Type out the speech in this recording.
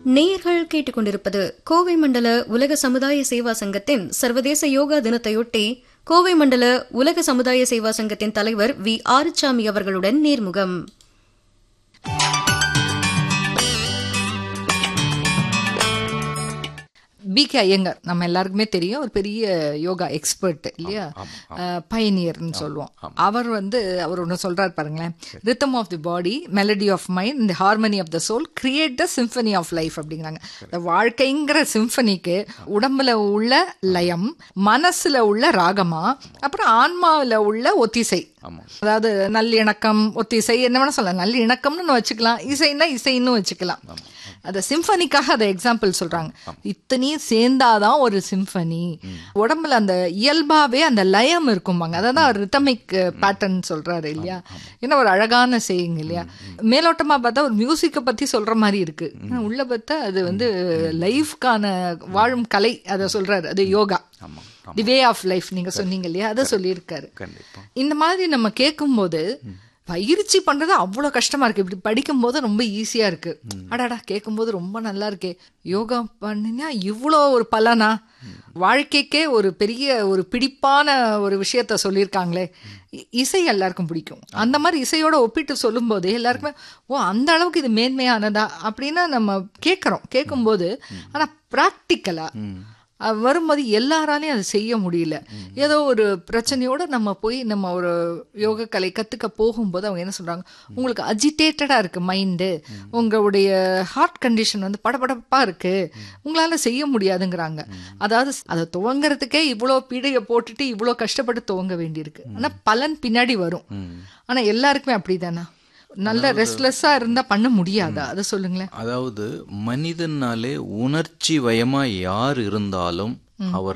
நேயர்கள் கேட்டுக்கொண்டிருப்பது கோவை மண்டல உலக சமுதாய சேவா சங்கத்தின் சர்வதேச யோகா தினத்தையொட்டி கோவை மண்டல உலக சமுதாய சேவா சங்கத்தின் தலைவர் வி ஆறுச்சாமி அவர்களுடன் நேர்முகம் பிகே ஐயங்கர் நம்ம எல்லாருக்குமே தெரியும் ஒரு பெரிய யோகா எக்ஸ்பர்ட் இல்லையா பயனியர்னு சொல்லுவோம் அவர் வந்து அவர் ஒன்று சொல்றாரு பாருங்களேன் rhythm of the body melody of mind இந்த harmony of the soul create the symphony of life அப்படிங்கிறாங்க இந்த வாழ்க்கைங்கிற சிம்பனிக்கு உடம்புல உள்ள லயம் மனசுல உள்ள ராகமா அப்புறம் ஆன்மாவில் உள்ள ஒத்திசை அதாவது நல்லிணக்கம் ஒத்திசை என்ன வேணா சொல்லலாம் நல்லிணக்கம்னு வச்சுக்கலாம் இசைன்னா இசைன்னு வச்சுக்கலாம் அந்த சிம்பனிக்காக அதை எக்ஸாம்பிள் சொல்றாங்க இத்தனையும் சேர்ந்தாதான் ஒரு சிம்பனி உடம்புல அந்த இயல்பாவே அந்த லயம் இருக்கும்பாங்க அதான் ரித்தமிக் பேட்டர்ன் சொல்றாரு இல்லையா ஏன்னா ஒரு அழகான செய்யுங்க இல்லையா மேலோட்டமா பார்த்தா ஒரு மியூசிக்கை பத்தி சொல்ற மாதிரி இருக்கு ஆனா உள்ள பார்த்தா அது வந்து லைஃப்கான வாழும் கலை அதை சொல்றாரு அது yoga the way of life நீங்க சொன்னீங்க இல்லையா அதை சொல்லியிருக்காரு இந்த மாதிரி நம்ம கேட்கும்போது பயிற்சி பண்றது அவ்வளோ கஷ்டமா இருக்கு இப்படி படிக்கும்போது ரொம்ப ஈஸியா இருக்கு அடாடா கேட்கும்போது ரொம்ப நல்லா இருக்கே யோகா பண்ணினா இவ்வளோ ஒரு பலனா வாழ்க்கைக்கே ஒரு பெரிய ஒரு பிடிப்பான ஒரு விஷயத்த சொல்லியிருக்காங்களே இசை எல்லாருக்கும் பிடிக்கும் அந்த மாதிரி இசையோட ஒப்பிட்டு சொல்லும்போது எல்லாருக்குமே ஓ அந்த அளவுக்கு இது மேன்மையானதா அப்படின்னு நம்ம கேட்குறோம் கேட்கும்போது ஆனால் ப்ராக்டிக்கலா வரும்போது எல்லாராலையும் அதை செய்ய முடியல ஏதோ ஒரு பிரச்சனையோட நம்ம போய் நம்ம ஒரு யோக கலை கற்றுக்க போகும்போது அவங்க என்ன சொல்கிறாங்க உங்களுக்கு அஜிடேட்டடாக இருக்குது மைண்டு உங்களுடைய ஹார்ட் கண்டிஷன் வந்து படபடப்பாக இருக்குது உங்களால் செய்ய முடியாதுங்கிறாங்க அதாவது அதை துவங்குறதுக்கே இவ்வளோ பீடையை போட்டுட்டு இவ்வளோ கஷ்டப்பட்டு துவங்க வேண்டியிருக்கு ஆனால் பலன் பின்னாடி வரும் ஆனால் எல்லாருக்குமே அப்படி தானே நல்ல ரெஸ்ட்லெஸ்ஸா இருந்தா பண்ண முடியாதா அதை சொல்லுங்களேன் அதாவது மனிதனாலே உணர்ச்சி வயமா யார் இருந்தாலும் அவர்